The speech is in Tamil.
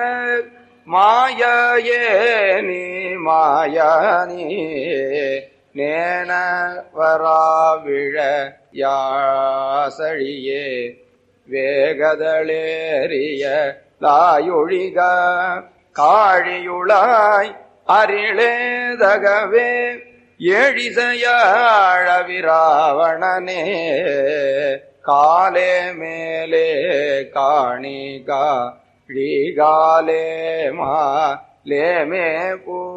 மாயே நீ மாயானி நேன வராவிழ யாசழியே வேகதளேறிய லாயொழிக காழியுளாய் அரிளேதகவே எழிசையாழ விராவணனே காலே மேலே காணிகா ழீகாலே மா லேமே பூ